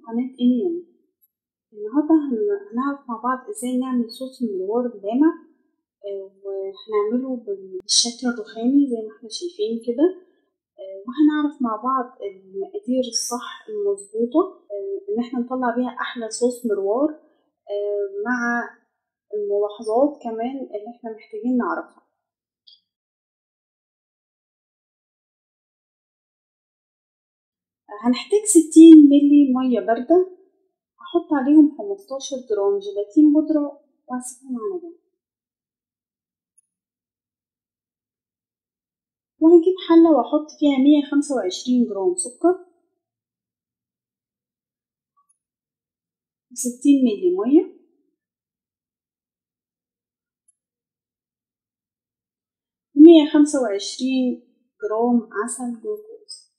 قناة إنيون النهاردة هن- هنعرف مع بعض ازاي نعمل صوص المروار اللامع آه، وهنعمله بالشكل الرخامي زي ما احنا شايفين كده آه، وهنعرف مع بعض المقادير الصح المظبوطة آه، ان احنا نطلع بيها احلى صوص مروار آه، مع الملاحظات كمان اللي احنا محتاجين نعرفها هنحتاج ستين ملي مية باردة هحط عليهم خمستاشر جرام جيلاتين بودرة وهسيبهم على جنب وهجيب حلة وأحط فيها مية خمسة وعشرين جرام سكر وستين ملي مية ومية خمسة وعشرين جرام عسل جلوكوز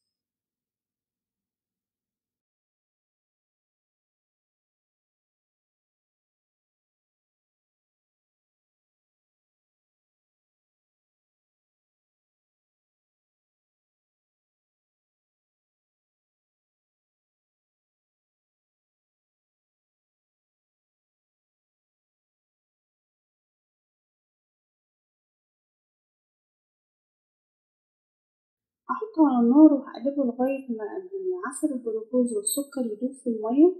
هحطه على النار وهقلبه لغاية ما العسل الجلوكوز والسكر يدوب في المية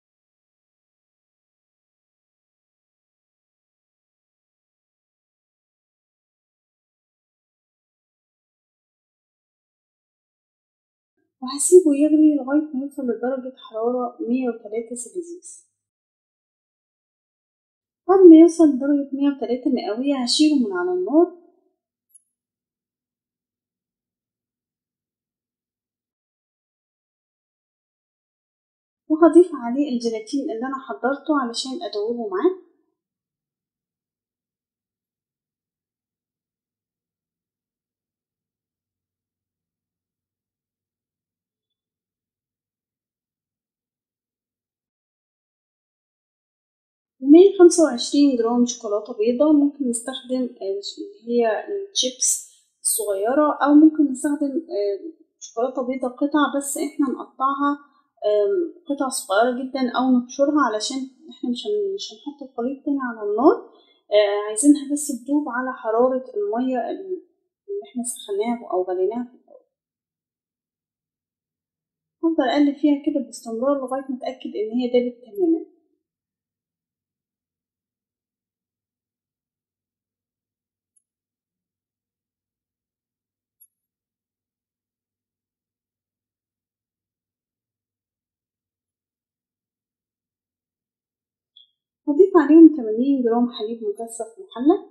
وهسيبه يغلي لغاية ما يوصل لدرجة حرارة مية وتلاتة سيليزيوس بعد ما يوصل لدرجة مية وتلاتة مئوية هشيله من على النار وهضيف عليه الجيلاتين اللي أنا حضرته علشان أدوبه معاه ومية خمسة وعشرين جرام شوكولاتة بيضة ممكن نستخدم اللي هي الشيبس الصغيرة أو ممكن نستخدم شوكولاتة بيضة قطع بس احنا نقطعها قطع صغيرة جدا أو نبشرها علشان احنا مش مش هنحط الخليط تاني على النار عايزينها بس تدوب على حرارة المية اللي احنا سخناها أو غليناها في الأول هفضل أقلب فيها كده باستمرار لغاية ما أتأكد إن هي دابت تماما هضيف عليهم تمانين جرام حليب مكثف محلى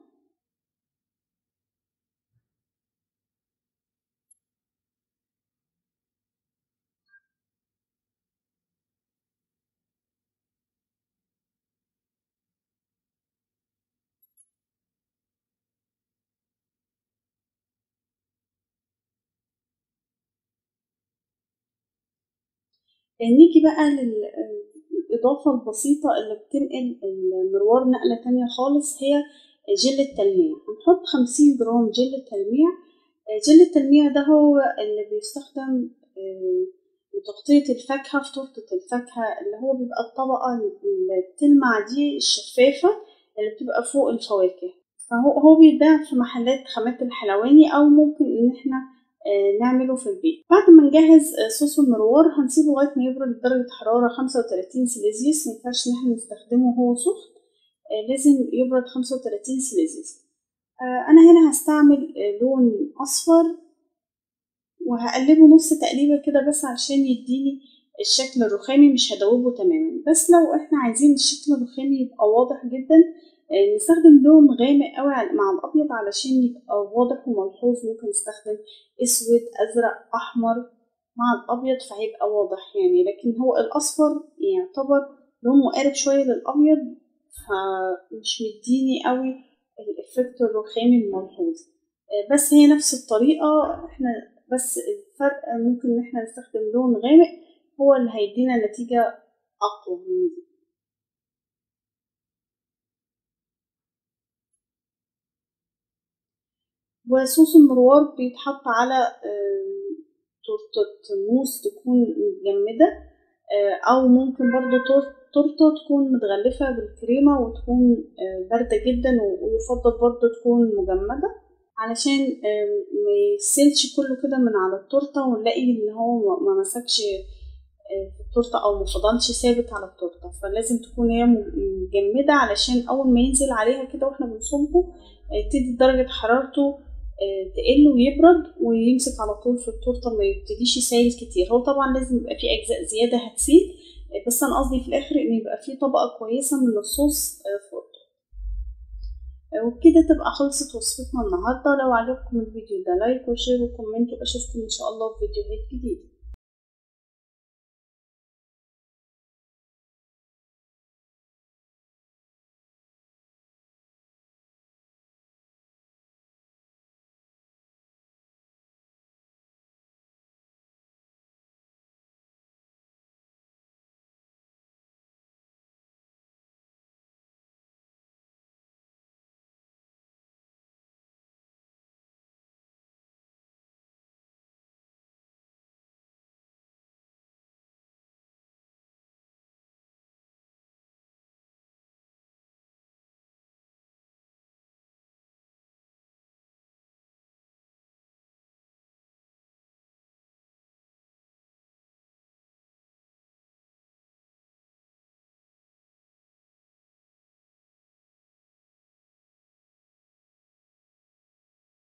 نيجي بقى للإضافة البسيطة اللي بتنقل المروار نقلة تانية خالص هي جل التلميع هنحط خمسين جرام جل التلميع جل التلميع ده هو اللي بيستخدم لتغطية الفاكهة في تورتة الفاكهة اللي هو بيبقى الطبقة اللي بتلمع دي الشفافة اللي بتبقى فوق الفواكه فهو هو بيتباع في محلات خامات الحلواني أو ممكن إن احنا نعمله في البيت بعد ما نجهز صوص المروار هنسيبه لغايه ما يبرد لدرجه حراره خمسة وتلاتين سيليزيوس مينفعش ان احنا نستخدمه وهو سخن لازم يبرد خمسة وتلاتين سيليزيوس انا هنا هستعمل لون اصفر وهقلبه نص تقليبه كده بس عشان يديني الشكل الرخامي مش هدوبه تماما بس لو احنا عايزين الشكل الرخامي يبقى واضح جدا نستخدم لون غامق قوي مع الابيض علشان يبقى واضح وملحوظ ممكن نستخدم اسود ازرق احمر مع الابيض فهيبقى واضح يعني لكن هو الاصفر يعتبر لون مقارب شويه للابيض فمش مديني قوي الافكت الرخامي الملحوظ بس هي نفس الطريقه احنا بس الفرق ممكن ان احنا نستخدم لون غامق هو اللي هيدينا نتيجه اقوى من دي وصوص المروار بيتحط على تورتة موس تكون متجمدة او ممكن برضو تورته تكون متغلفه بالكريمه وتكون بارده جدا ويفضل برضو تكون مجمده علشان ما يسيلش كله كده من على التورته ونلاقي ان هو ما مسكش في التورته او مفضلش ثابت على التورته فلازم تكون هي مجمده علشان اول ما ينزل عليها كده واحنا بنصبه تدي درجه حرارته تقل ويبرد ويمسك على طول في التورته ما يبتديش يسيل كتير هو طبعا لازم يبقى فيه اجزاء زياده هتسيل بس انا قصدي في الاخر ان يبقى فيه طبقه كويسه من الصوص فوق وبكده تبقى خلصت وصفتنا النهارده لو عجبكم الفيديو ده لايك وشير وكومنت واشوفكم ان شاء الله في فيديوهات جديده